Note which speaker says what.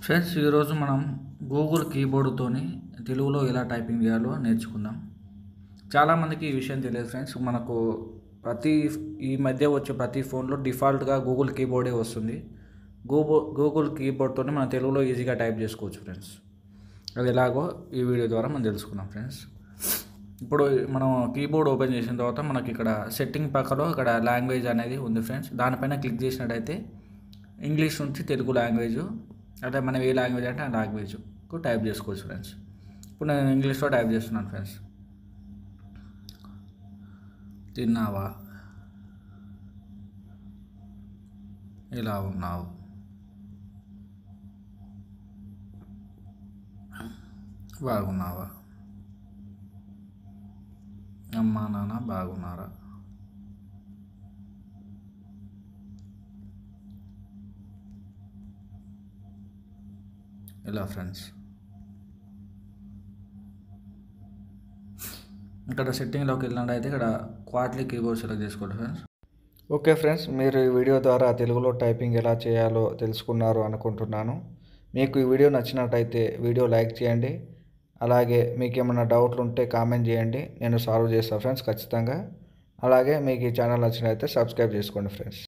Speaker 1: friends ఈరోజు మనం Google కీబోర్డుతోని తెలుగులో ఎలా టైపింగ్ చేయాలో నేర్చుకుందాం చాలామందికి ఈ విషయం తెలియదు ఫ్రెండ్స్ మనకు ప్రతి ఈ మధ్య వచ్చే ప్రతి ఫోన్లో డిఫాల్ట్గా గూగుల్ కీబోర్డే వస్తుంది గూగుల్ గూగుల్ కీబోర్డ్తో మనం తెలుగులో ఈజీగా టైప్ చేసుకోవచ్చు ఫ్రెండ్స్ అది ఎలాగో ఈ వీడియో ద్వారా మనం తెలుసుకుందాం ఫ్రెండ్స్ ఇప్పుడు మనం కీబోర్డ్ ఓపెన్ చేసిన తర్వాత మనకి ఇక్కడ సెట్టింగ్ పక్కలో ఇక్కడ లాంగ్వేజ్ అనేది ఉంది ఫ్రెండ్స్ దానిపైన క్లిక్ చేసినట్టయితే ఇంగ్లీష్ నుంచి తెలుగు లాంగ్వేజ్ అంటే మనం ఏ లాంగ్వేజ్ అంటే ఆ లాంగ్వేజ్ టైప్ చేసుకోవచ్చు ఫ్రెండ్స్ ఇప్పుడు నేను ఇంగ్లీష్లో టైప్ చేస్తున్నాను ఫ్రెండ్స్ తిన్నావా ఇలా ఉన్నావు బాగున్నావా అమ్మా నాన్న బాగున్నారా ఇలా ఫ్రెండ్స్ ఇక్కడ సెట్టింగ్లోకి వెళ్ళినట్టయితే ఇక్కడ క్వార్ట్లీ కీబోర్డ్ సెలెక్ట్ చేసుకోండి ఫ్రెండ్స్
Speaker 2: ఓకే ఫ్రెండ్స్ మీరు ఈ వీడియో ద్వారా తెలుగులో టైపింగ్ ఎలా చేయాలో తెలుసుకున్నారు అనుకుంటున్నాను మీకు ఈ వీడియో నచ్చినట్టయితే వీడియో లైక్ చేయండి అలాగే మీకు ఏమైనా డౌట్లు ఉంటే కామెంట్ చేయండి నేను సాల్వ్ చేస్తాను ఫ్రెండ్స్ ఖచ్చితంగా అలాగే మీకు ఈ ఛానల్ నచ్చినట్లయితే సబ్స్క్రైబ్ చేసుకోండి ఫ్రెండ్స్